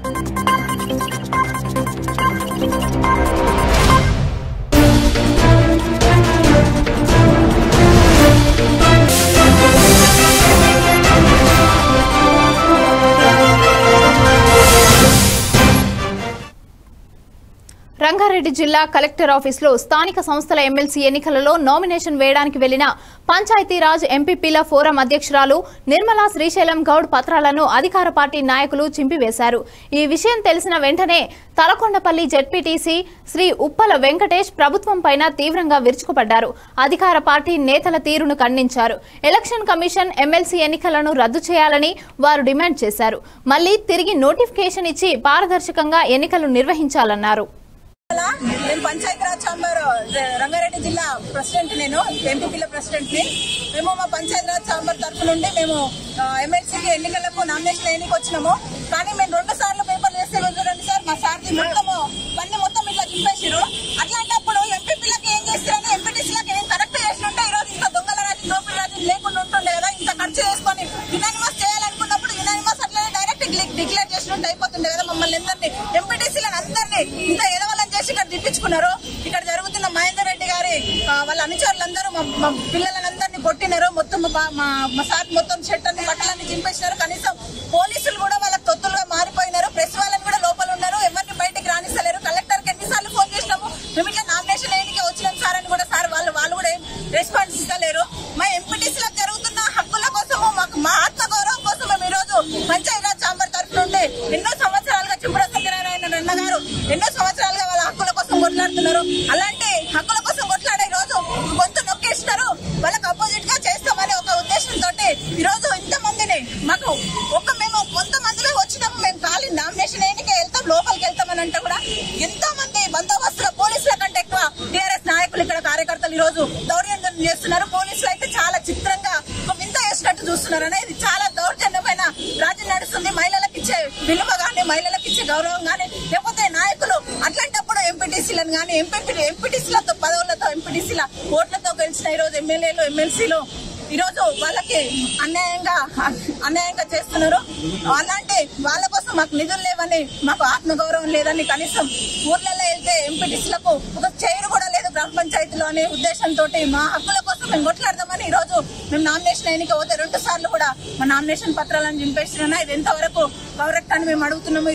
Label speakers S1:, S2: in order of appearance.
S1: రంగారెడ్డి జిల్లా కలెక్టర్ ఆఫీసులో స్థానిక సంస్థల ఎమ్మెల్సీ ఎన్నికలలో నామినేషన్ వేయడానికి వెళ్లిన పంచాయతీరాజ్ ఎంపీపీల ఫోరం అధ్యక్షురాలు నిర్మలా శ్రీశైలం గౌడ్ పత్రాలను అధికార పార్టీ నాయకులు చింపివేశారు ఈ విషయం తెలిసిన వెంటనే తలకొండపల్లి జెడ్పీటీసీ శ్రీ ఉప్పల వెంకటేష్ ప్రభుత్వం పైన తీవ్రంగా విరుచుకుపడ్డారు అధికార పార్టీ నేతల తీరును ఖండించారు ఎలక్షన్ కమిషన్ ఎమ్మెల్సీ ఎన్నికలను రద్దు చేయాలని వారు డిమాండ్ చేశారు మళ్లీ తిరిగి నోటిఫికేషన్ ఇచ్చి పారదర్శకంగా ఎన్నికలు నిర్వహించాలన్నారు
S2: అలా నేను పంచాయతీరాజ్ ఛాంబర్ రంగారెడ్డి జిల్లా ప్రెసిడెంట్ నేను ఎంపీపీల ప్రెసిడెంట్ ని మేము మా పంచాయతీరాజ్ ఛాంబర్ తరఫు నుండి మేము ఎమ్మెల్సీకి ఎన్నికలకు నామినేషన్ వేయడానికి వచ్చినాము కానీ మేము రెండు సార్లు పేపర్లు వేస్తే చూడండి సార్ మా సార్ది మొత్తము పని మొత్తం ఇట్లా చింపేసారు అట్లాంటప్పుడు ఎంపీపీలకు ఏం చేస్తారని ఎంపీటీసీలకు ఏం కరెక్ట్ చేస్తుంటే ఈ రోజు ఇంత దొంగల రాజు దోపిడీ రాజు లేకుండా ఉంటుండే కదా ఇంత ఖర్చు చేసుకొని యునానిమస్ చేయాలనుకున్నప్పుడు యునానిమస్ అట్లనే డైరెక్ట్ డిక్లేర్ చేసినట్టు అయిపోతుండే కదా మమ్మల్ని అందరినీ ఎంపీటీసీలను అందరినీ ఇంత ఎదవలని చేసి ఇక్కడ తిప్పించుకున్నారు ఇక్కడ జరుగుతున్న మహేందర్ రెడ్డి గారి ఆ, వాళ్ళ అనుచరులందరూ మా మా పిల్లలందరినీ కొట్టినారు మొత్తం మా- మా మా సార్ మొత్తం షర్ట్ అన్ని బట్టలన్నీ చింపేసినారు కనీసం పోలీసులు కూడా వాళ్ళ తొత్తులుగా మారిపోయినారు ప్రెస్ వాళ్ళని కూడా లోపల ఉన్నారు ఎవరిని బయటికి రాణిస్తలేరు కలెక్టర్ కి ఎన్నిసార్లు ఫోన్ చేసినాము మేము ఇట్లా నామినేషన్ వేయడానికి వచ్చినాం సార్ అని కూడా సార్ వాళ్ళు వాళ్ళు కూడా ఏం రెస్పాన్స్ ఇస్తలేరు మా ఎంపీటీసీలకు జరుగుతున్న హక్కుల కోసము మాకు మా ఆత్మ గౌరవం కోసం మేము ఈ రోజు పంచాయతీరాజ్ ఛాంబర్ తరఫు నుండి ఎన్నో సంవత్సరాలుగా చిప్పుర సత్యనారాయణ అన్న గారు ఎన్నో సంవత్సరాలుగా వాళ్ళ హక్కుల కోసం కొట్లాడుతున్నారు అలాంటి హక్కుల కోసం కొట్లాడే ఈ రోజు గొంతు నొక్కేస్తున్నారు వాళ్ళకి అపోజిట్ గా చేస్తామని ఒక ఉద్దేశంతో ఈ రోజు ఇంత మందిని మాకు ఒక మేము కొంతమందిమే వచ్చినాము మేము ఖాళీ నామినేషన్ వేయడానికి వెళ్తాం లోపలికి వెళ్తామని అంటే కూడా ఎంతో మంది బందోబస్తులో పోలీసుల కంటే ఎక్కువ టీఆర్ఎస్ నాయకులు ఇక్కడ కార్యకర్తలు ఈ రోజు దౌర్జన్యం చేస్తున్నారు పోలీసులు అయితే చాలా చిత్రంగా ఒక వింత వేసినట్టు చూస్తున్నారు అనేది చాలా దౌర్జన్యమైన రాజ్యం నడుస్తుంది మహిళలకు ఇచ్చే విలువ గానీ మహిళలకు ఇచ్చే గౌరవం గానీ లేకపోతే నాయకులు అట్లాంటప్పుడు ఎంపీటీసీలను గానీ ఎంపీ ఎంపీటీసీలతో పదవులతో ఎంపీటీసీల ఓట్లతో గెలిచిన ఈ రోజు ఎమ్మెల్యేలు ఎమ్మెల్సీలు ఈ రోజు వాళ్ళకి అన్యాయంగా అన్యాయంగా చేస్తున్నారు అలాంటి వాళ్ళ కోసం మాకు నిధులు లేవని మాకు ఆత్మగౌరవం లేదని కనీసం ఊర్లలో వెళ్తే ఎంపీటీసీలకు ఒక చైర్ కూడా లేదు గ్రామ పంచాయతీలో అనే ఉద్దేశంతో మా హక్కుల కోసం మేము కొట్లాడదామని ఈ రోజు మేము నామినేషన్ ఎన్నిక పోతే రెండు సార్లు కూడా మా నామినేషన్ పత్రాలను చింపేస్తున్నా ఇది ఎంతవరకు కరెక్ట్ అని మేము అడుగుతున్నాము